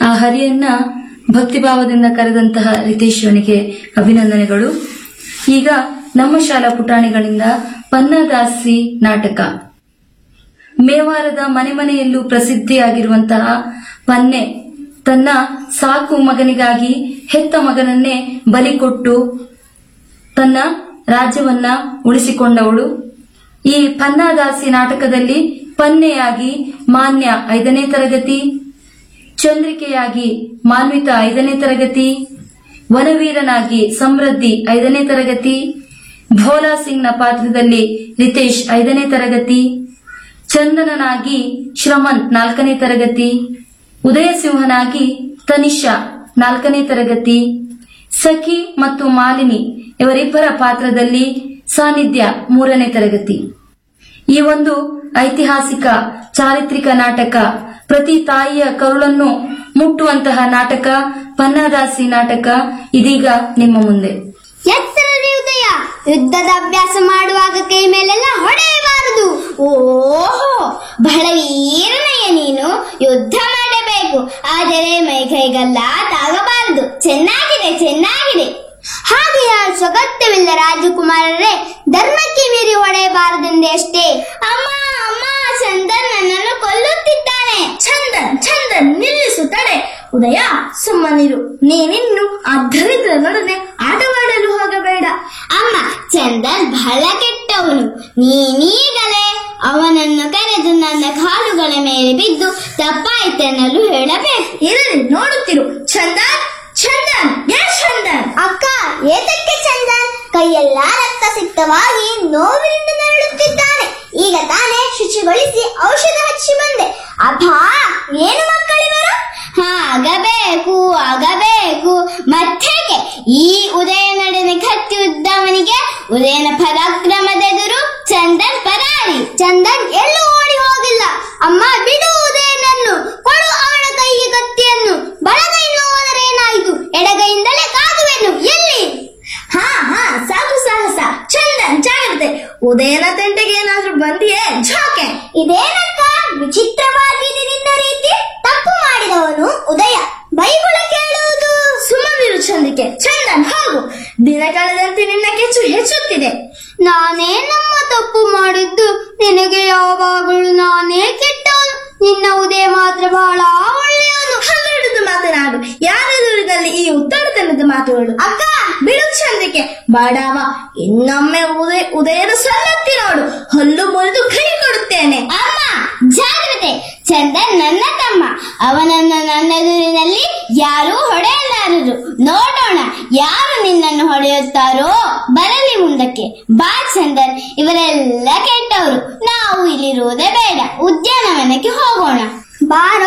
ಆ ಹರಿಯನ್ನ ಭಕ್ತಿಭಾವದಿಂದ ಕರೆದಂತಹ ರಿತೇಶ್ವರನಿಗೆ ಅಭಿನಂದನೆಗಳು ಈಗ ನಮ್ಮ ಶಾಲಾ ಪುಟಾಣಿಗಳಿಂದ ಪನ್ನದಾಸಿ ನಾಟಕ ಮೇವಾರದ ಮನೆ ಮನೆಯಲ್ಲೂ ಪ್ರಸಿದ್ಧಿಯಾಗಿರುವಂತಹ ಪನ್ನೆ ತನ್ನ ಸಾಕು ಮಗನಿಗಾಗಿ ಹೆತ್ತ ಮಗನನ್ನೇ ಬಲಿ ಕೊಟ್ಟು ತನ್ನ ರಾಜ್ಯವನ್ನ ಉಳಿಸಿಕೊಂಡವಳು ಈ ಪನ್ನಾದಾಸಿ ನಾಟಕದಲ್ಲಿ ಪನ್ನೆಯಾಗಿ ಮಾನ್ಯ ಐದನೇ ತರಗತಿ ಚಂದ್ರಿಕೆಯಾಗಿ ಮಾನ್ವಿತ ಐದನೇ ತರಗತಿ ವನವೀರನಾಗಿ ಸಮೃದ್ಧಿ ಐದನೇ ತರಗತಿ ಭೋಲಾ ಸಿಂಗ್ನ ಪಾತ್ರದಲ್ಲಿ ರಿತೇಶ್ ಐದನೇ ತರಗತಿ ಚಂದನನಾಗಿ ಶ್ರಮನ್ ನಾಲ್ಕನೇ ತರಗತಿ ಉದಯಸಿಂಹನಾಗಿ ತನಿಷಾ ನಾಲ್ಕನೇ ತರಗತಿ ಸಖಿ ಮತ್ತು ಮಾಲಿನಿ ಇವರಿಬ್ಬರ ಪಾತ್ರದಲ್ಲಿ ಸಾನ್ನಿಧ್ಯ ಮೂರನೇ ತರಗತಿ ಈ ಒಂದು ಐತಿಹಾಸಿಕ ಚಾರಿತ್ರಿಕ ನಾಟಕ ಪ್ರತಿ ತಾಯಿಯ ಕರುಳನ್ನು ಮುಟ್ಟುವಂತಹ ನಾಟಕ ಪನ್ನದಾಸಿ ನಾಟಕ ಇದೀಗ ನಿಮ್ಮ ಮುಂದೆ ಎತ್ತರದಿ ಉದಯ ಯುದ್ಧದ ಅಭ್ಯಾಸ ಮಾಡುವಾಗ ಕೈ ಮೇಲೆಲ್ಲ ಹೊಡೆಯಬಾರದು ಓಹೋ ಬಹಳ ವೀರನಯ್ಯ ನೀನು ಯುದ್ಧ ಮಾಡಬೇಕು ಆದರೆ ಮೈ ಕೈಗಲ್ಲ ತಾಗಬಾರದು ಚೆನ್ನಾಗಿದೆ ಚೆನ್ನಾಗಿದೆ ಹಾಗೆ ಆಡಿಸುವ ಅಗತ್ಯವಿಲ್ಲ ರಾಜಕುಮಾರರೇ ಧರ್ಮಕ್ಕೆ ಮೀರಿ ಹೊಡೆಯಬಾರದೆಂದೇ ಅಷ್ಟೇ ಅಮ್ಮ ಅಮ್ಮ ಚಂದನ್ ನನ್ನನ್ನು ಕೊಲ್ಲುತ್ತಿದ್ದಾನೆ ಚಂದನ್ ಚಂದನ್ ನಿಲ್ಲಿಸು ತಡೆ ಉದಯ ಸುಮ್ಮನಿರು ನೀನಿನ್ನು ಆ ದರಿದ್ರನೊಡನೆ ಆಟವಾಡಲು ಹೋಗಬೇಡ ಅಮ್ಮ ಚಂದನ್ ಬಹಳ ಕೆಟ್ಟವನು ನೀನೀಗಲೇ ಅವನನ್ನು ಕರೆದು ನನ್ನ ಕಾಲುಗಳ ಮೇಲೆ ಬಿದ್ದು ತಪ್ಪಾಯ್ತೆನ್ನಲು ಹೇಳಬೇಕು ಇರಲಿ ನೋಡುತ್ತಿರು ಚಂದನ್ ಚಂದನ್ ಏ ಚಂದನ್ ಅಕ್ಕ ಏತಕ್ಕೆ ಚಂದನ್ ಕೈಯೆಲ್ಲ ರಕ್ತ ಸಿಕ್ತವಾಗಿ ನೋವಿನಿಂದ ನರಳುತ್ತಿದ್ದಾನೆ ಈಗ ತಾನೇ ಶುಚಿಗೊಳಿಸಿ ಔಷಧ ಹಚ್ಚಿ ಬಂದೆ ಅಭಾ ಏನು ಮಕ್ಕಳಿವರು ಆಗಬೇಕು ಆಗಬೇಕು ಮತ್ತೇಕೆ ಈ ಉದಯನೊಡನೆ ಕತ್ತಿ ಉದ್ದವನಿಗೆ ಉದಯನ ಪರಾಕ್ರಮದೆದುರು ಚಂದನ್ ಪರಾರಿ ಚಂದನ್ ಎಲ್ಲೂ ಓಡಿ ಹೋಗಿಲ್ಲ ಅಮ್ಮ ಬಿಡು ಉದಯನನ್ನು ಕೊಡು ಅವನ ಕೈಗೆ ಕತ್ತಿಯನ್ನು ಬಲಗೈಯಿಂದ ಹೋದರೆ ಏನಾಯಿತು ಎಡಗೈಯಿಂದಲೇ ಕಾದುವೆನು ಎಲ್ಲಿ ಹಾ ಹಾ ಸಾಕು ಸಾಹಸ ಚಂದನ್ ಜಾಗ್ರತೆ ಉದಯನ ತಂಟೆಗೆ ಏನಾದ್ರೂ ಬಂದಿಯೇ ಝಾಕೆ ಇದೇನಕ್ಕ ವಿಚಿತ್ರವಾಗಿ ನಿನ್ನ ರೀತಿ ತಪ್ಪು ಮಾಡಿದವನು ಉದಯ ಬೈಗುಳ ಕೇಳುವುದು ಸುಮ್ಮನಿರು ಚಂದಿಕೆ ಚಂದನ್ ಹೋಗು ದಿನ ಕಳೆದಂತೆ ನಿನ್ನ ಕೆಚ್ಚು ಹೆಚ್ಚುತ್ತಿದೆ ನಾನೇ ನಮ್ಮ ತಪ್ಪು ಮಾಡಿದ್ದು ನಿನಗೆ ಯಾವಾಗಲೂ ನಾನೇ ಕೆಟ್ಟವನು ನಿನ್ನ ಉದಯ ಮಾತ್ರ ಬಹಳ ಒಳ್ಳೆಯವನು ಹನ್ನೆರಡು ಮಾತನಾಡು ಯಾರೆದುರಿನಲ್ಲಿ ಈ ಉತ್ತರತನದ ಮಾತುಗಳು ಅಕ್ಕ ಬಿಡು ಚಂದ್ರಿಕೆ ಬಾಡಾವ ಇನ್ನೊಮ್ಮೆ ಉದಯ ಉದಯದ ಸನ್ನತ್ತಿ ನೋಡು ಹಲ್ಲು ಮುರಿದು ಕೈ ಕೊಡುತ್ತೇನೆ ಅಮ್ಮ ಜಾಗ್ರತೆ ಚಂದನ್ ನನ್ನ ತಮ್ಮ ಅವನನ್ನು ನನ್ನ ಎದುರಿನಲ್ಲಿ ಯಾರೂ ಹೊಡೆಯಲಾರರು ನೋಡೋಣ ಯಾರು ನಿನ್ನನ್ನು ಹೊಡೆಯುತ್ತಾರೋ ಬರಲಿ ಮುಂದಕ್ಕೆ ಬಾ ಚಂದನ್ ಇವರೆಲ್ಲ ಕೆಟ್ಟವರು ನಾವು ಇಲ್ಲಿರುವುದೇ ಬೇಡ ಉದ್ಯಾನವನಕ್ಕೆ ಹೋಗೋಣ ಬಾರ